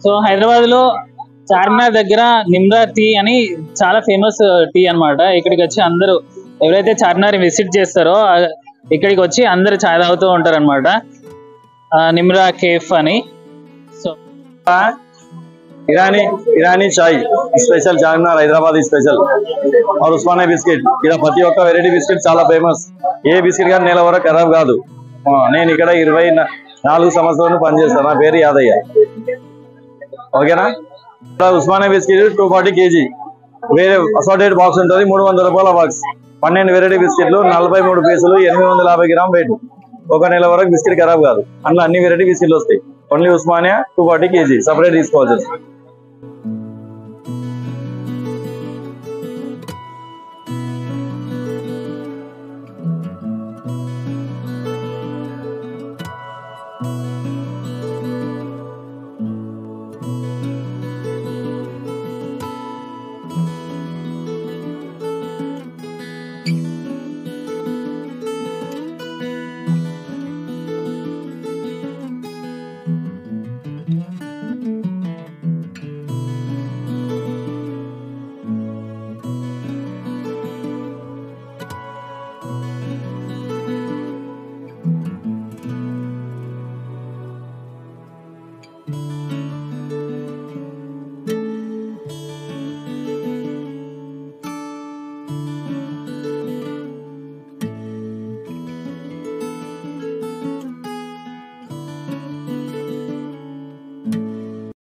so Hyderabad లో చార్మినార్ దగ్గర Nimra tea అని చాలా ఫేమస్ టీ అన్నమాట ఇక్కడికి వచ్చి అందరూ ఎవరైతే చార్మినార్ విజిట్ చేస్తారో ఆ, ఇక్కడికి వచ్చి అందరు చాయ్ తాగుతూ ఉంటారు అనమాట నిమ్రా కేఫ్ అని సో ईरानी ईरानी चाय స్పెషల్ చార్మినార్ హైదరాబాద్ స్పెషల్ और ఉస్మానియా బిస్కెట్ ఇక్కడ ప్రతి ఒక్క వెరైటీ బిస్కెట్ చాలా ఫేమస్ ఏ బిస్కెట్ కానీ నెల వరకు ఖరాబ్ కాదు ఆ, నేను ఇక్కడ ఇరవై న- నాలుగు సంవత్సరాలు పనిచేస్తాను నా పేరు యాదయ్య ఓకేనా ఇక్కడ Osmania biscuit two forty KG వేరే అసార్టెడ్ బాక్స్ ఉంటుంది మూడు వందల రూపాయల బాక్స్ పన్నెండు వెరైటీ బిస్కెట్లు నలభై మూడు పీసులు ఎనిమిది వందల యాభై గ్రామ్ వెయిట్ ఒక నెల వరకు బిస్కెట్ ఖరాబ్ కాదు అందులో అన్ని వెరైటీ బిస్కెట్లు వస్తాయి only Osmania two forty KG separate తీసుకోవాల్సి వస్తుంది